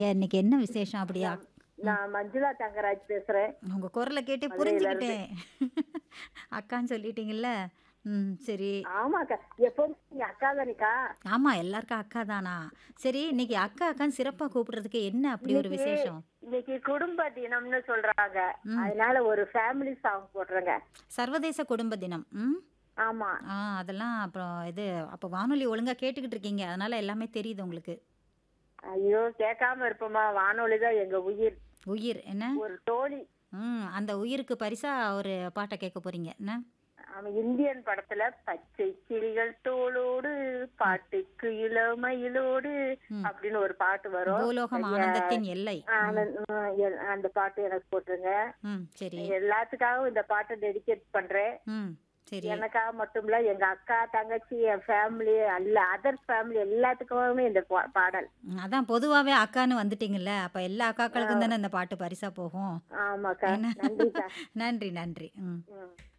இன்னைக்கு என்ன விசேஷம் அப்படியா நான் மஞ்சுளா தங்கராஜ் பேசுறேன் உங்க குரலை கேட்டு மதுரையில இருந்து. புரிஞ்சுக்கிட்டேன் அக்கான்னு சொல்லிட்டீங்கல்ல ம் சரி ஆமாக்கா எப்போதும் நீங்க அக்கா தானேக்கா ஆமா எல்லாருக்கும் அக்கா தானா சரி இன்னைக்கு அக்கா அக்கான்னு சிறப்பா கூப்பிடுறதுக்கு என்ன அப்படி ஒரு இன்னைக்கு- விசேஷம் இன்னைக்கு குடும்ப தினம்னு சொல்றாங்க ம். அதனால ஒரு ஃபேமிலி சாங் போடுறேங்க சர்வதேச குடும்ப தினம் ம் ஆமா ஆ அதெல்லாம் அப்புறம் இது அப்போ வானொலி ஒழுங்கா கேட்டுக்கிட்டு இருக்கீங்க அதனால எல்லாமே தெரியுது உங்களுக்கு ஐயோ கேட்காம இருப்போமா வானொலி தான் எங்க உயிர் உயிர் என்ன ஒரு தோழி ம் அந்த உயிருக்கு பரிசா ஒரு பாட்டை கேட்க போறீங்க என்ன அவன் இந்தியன் படத்துல பச்சை கிளிகள் தோளோடு பாட்டுக்கு இளமயிலோடு ம். அப்படின்னு ஒரு பாட்டு வரும் பூலோகம் ஐயா, ஆனந்தத்தின் எல்லை ஆனந்த்- ஆ, எல்- அந்த பாட்டு எனக்கு போட்டுருங்க ம் சரி எல்லாத்துக்காகவும் இந்த பாட்டை டெடிகேட் பண்றேன் ம் சரி எனக்காக மட்டும் இல்ல எங்க அக்கா தங்கச்சி என் ஃபேமிலி அல்ல அதர் ஃபேமிலி எல்லாத்துக்குமே இந்த பா- பாடல் ம், அதான் பொதுவாவே அக்கான்னு வந்துட்டீங்கல்ல அப்ப எல்லா அக்காக்களுக்கும் தானே இந்த பாட்டு பரிசா போகும் ஆமாக்கா என்ன? நன்றிக்கா நன்றி நன்றி ம் ம்